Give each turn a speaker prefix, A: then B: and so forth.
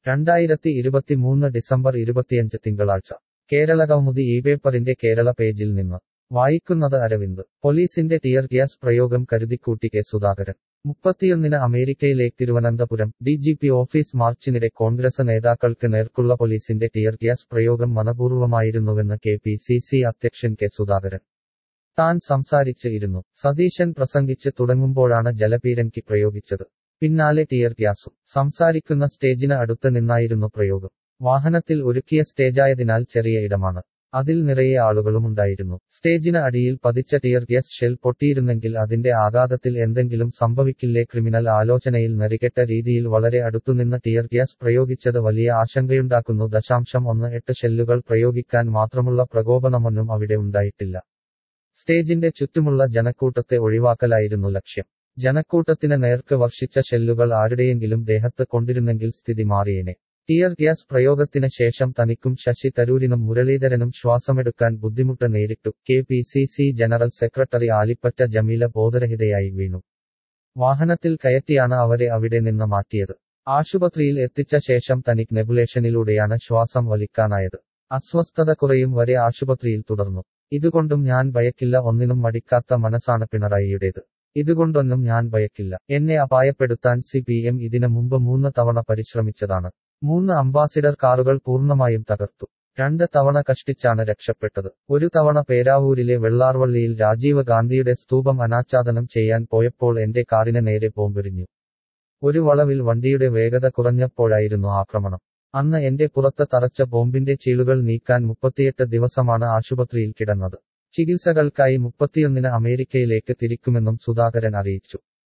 A: രണ്ടായിരത്തി ഇരുപത്തിമൂന്ന് ഡിസംബർ ഇരുപത്തിയഞ്ച് തിങ്കളാഴ്ച കേരള കൗമുദി ഈ പേപ്പറിന്റെ കേരള പേജിൽ നിന്ന് വായിക്കുന്നത് അരവിന്ദ് പോലീസിന്റെ ടിയർ ഗ്യാസ് പ്രയോഗം കരുതിക്കൂട്ടി കെ സുധാകരൻ മുപ്പത്തിയൊന്നിന് അമേരിക്കയിലേക്ക് Thiruvananthapuram D G P office മാർച്ചിനിടെ കോൺഗ്രസ് നേതാക്കൾക്ക് നേർക്കുള്ള പോലീസിന്റെ ടിയർ ഗ്യാസ് പ്രയോഗം മനപൂർവ്വമായിരുന്നുവെന്ന് കെ പി സി സി അധ്യക്ഷൻ കെ സുധാകരൻ താൻ സംസാരിച്ച് ഇരുന്നു സതീശൻ പ്രസംഗിച്ച് തുടങ്ങുമ്പോഴാണ് ജലപീരങ്കി പ്രയോഗിച്ചത് പിന്നാലെ ടിയർ ഗ്യാസും സംസാരിക്കുന്ന സ്റ്റേജിന് അടുത്ത് നിന്നായിരുന്നു പ്രയോഗം വാഹനത്തിൽ ഒരുക്കിയ സ്റ്റേജായതിനാൽ ചെറിയ ഇടമാണ് അതിൽ നിറയെ ആളുകളുമുണ്ടായിരുന്നു സ്റ്റേജിന് അടിയിൽ പതിച്ച ടിയർ ഗ്യാസ് ഷെൽ പൊട്ടിയിരുന്നെങ്കിൽ അതിന്റെ ആഘാതത്തിൽ എന്തെങ്കിലും സംഭവിക്കില്ലേ ക്രിമിനൽ ആലോചനയിൽ നെറികെട്ട രീതിയിൽ വളരെ അടുത്തുനിന്ന് ടിയർ ഗ്യാസ് പ്രയോഗിച്ചത് വലിയ ആശങ്കയുണ്ടാക്കുന്നു ദശാംശം ഒന്ന് എട്ട് ഷെല്ലുകൾ പ്രയോഗിക്കാൻ മാത്രമുള്ള പ്രകോപനമൊന്നും അവിടെ ഉണ്ടായിട്ടില്ല സ്റ്റേജിന്റെ ചുറ്റുമുള്ള ജനക്കൂട്ടത്തെ ഒഴിവാക്കലായിരുന്നു ലക്ഷ്യം ജനക്കൂട്ടത്തിന് നേർക്ക് വർഷിച്ച ഷെല്ലുകൾ ആരുടെയെങ്കിലും ദേഹത്ത് കൊണ്ടിരുന്നെങ്കിൽ സ്ഥിതി മാറിയേനെ ടിയർ ഗ്യാസ് പ്രയോഗത്തിന് ശേഷം തനിക്കും ശശി തരൂരിനും മുരളീധരനും ശ്വാസമെടുക്കാൻ ബുദ്ധിമുട്ട് നേരിട്ടു K P C C general secretary Alippatta Jameela ബോധരഹിതയായി വീണു വാഹനത്തിൽ കയറ്റിയാണ് അവരെ അവിടെ നിന്ന് മാറ്റിയത് ആശുപത്രിയിൽ എത്തിച്ച ശേഷം തനിക്ക് നെബുലേഷനിലൂടെയാണ് ശ്വാസം വലിക്കാനായത് അസ്വസ്ഥത കുറയും വരെ ആശുപത്രിയിൽ തുടർന്നു ഇതുകൊണ്ടും ഞാൻ ഭയക്കില്ല ഒന്നിനും മടിക്കാത്ത മനസ്സാണ് പിണറായിയുടേത് ഇതുകൊണ്ടൊന്നും ഞാൻ ഭയക്കില്ല എന്നെ അപായപ്പെടുത്താൻ സി പി എം ഇതിനു മുമ്പ് മൂന്ന് തവണ പരിശ്രമിച്ചതാണ് മൂന്ന് അംബാസിഡർ കാറുകൾ പൂർണ്ണമായും തകർത്തു രണ്ട് തവണ കഷ്ടിച്ചാണ് രക്ഷപ്പെട്ടത് ഒരു തവണ പേരാവൂരിലെ വെള്ളാർവള്ളിയിൽ രാജീവ് ഗാന്ധിയുടെ സ്തൂപം അനാച്ഛാദനം ചെയ്യാൻ പോയപ്പോൾ എന്റെ കാറിന് നേരെ ബോംബെറിഞ്ഞു ഒരു വളവിൽ വണ്ടിയുടെ വേഗത കുറഞ്ഞപ്പോഴായിരുന്നു ആക്രമണം അന്ന് എന്റെ പുറത്ത് തറച്ച ബോംബിന്റെ ചീളുകൾ നീക്കാൻ മുപ്പത്തിയെട്ട് ദിവസമാണ് ആശുപത്രിയിൽ കിടന്നത് ചികിത്സകൾക്കായി മുപ്പത്തിയൊന്നിന് അമേരിക്കയിലേക്ക് തിരിക്കുമെന്നും സുധാകരൻ അറിയിച്ചു